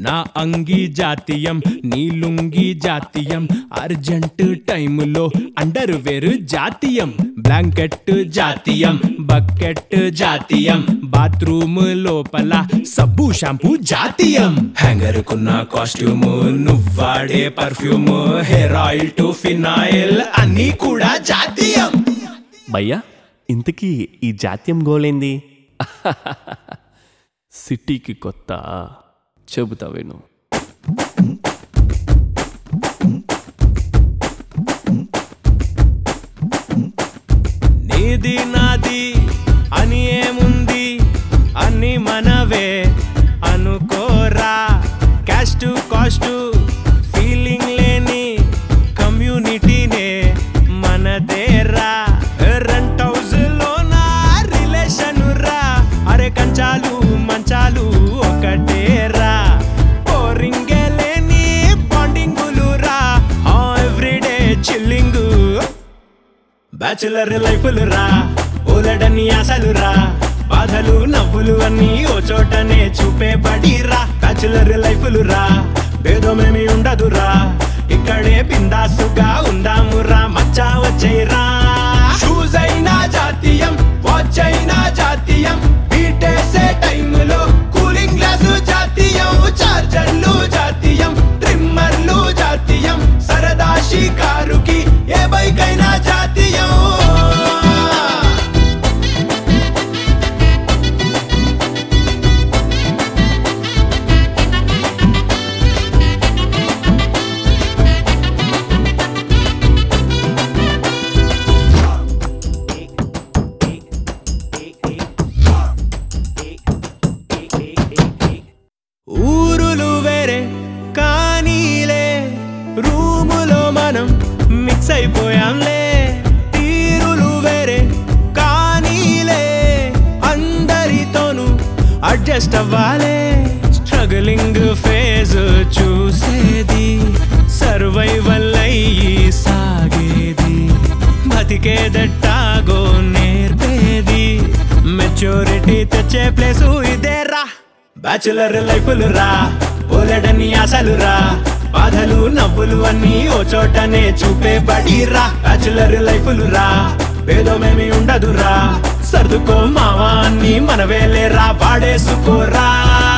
నా అంగి జాతీయం నీ లుంగి జాతీయం అర్జెంట్ టైములో అండర్ వేరు జాతీయం బ్లాంకెట్ జాతీయం బకెట్ జాతీయం బాత్రూమ్ లోపల సబ్బు షాంపూ జాతీయం హ్యాంగర్ కున్న కాస్ట్యూమ్ నువ్వాడే perfume hair oil to phenyl అన్నీ కూడా జాతీయం భయ్యా ఇంతకీ ఈ జాత్యం గోలేంది సిటీకి కొత్త చెబుతా విను నీది నాది అని ఏముంది అన్ని మనవే అనుకోరా క్యాస్ట్ కాస్ట్ ఫీలింగ్ లేని కమ్యూనిటీనే మనదేరా రెంట్ హౌస్ లోనా రిలేషన్ రా అరే కంచాలు మంచాలు ఒకటేరా బోరింగే లేని బాండింగులు రా ఎవ్రీడే చిల్లింగు బ్యాచులర్ లైఫ్లు రా ఓలడని ఆశలు రా బాధలు నవ్వులు అన్ని ఓ చోటనే చూపే బడిరా బ్యాచులర్ లైఫ్లు రా భేదమేమి ఉండదురా ఇక్కడే బిందాసుగా ఉందామురా మచ్చా వచ్చేరా షూస్ అయినా జాతీయం వాచ్ అయినా జాతీయం బీటేసే టైంలో కూలింగ్ గ్లాసు జాతీయం చార్జర్లు జాతీయం ట్రిమ్మర్లు జాతీయం సరదా షికారుకి ఏ బైక్ అయినా జాతీయం ఊరులు వేరే కానీలే రూములో మనం మిక్స్ అయిపోయాంలే తీరులు వేరే కానీలే అందరితోనూ అడ్జస్ట్ అవ్వాలే స్ట్రగలింగ్ ఫేజ్ చూసేది సర్వైవల్ అయ్యి సాగేది బతికేదట్టాగో నేర్పేది మెచ్యూరిటీ తెచ్చే ప్లేసు ఇదేరా బ్యాచులర్ లైఫ్లు రా ఓలడని ఆశలు రా బాధలు నవ్వులు అన్ని ఓ చోటనే చూపే బడిరా బ్యాచులర్ లైఫ్లు రా భేదమేమి ఉండదురా సర్దుకో మావా అన్ని మనవేలేరా వాడేసుకోరా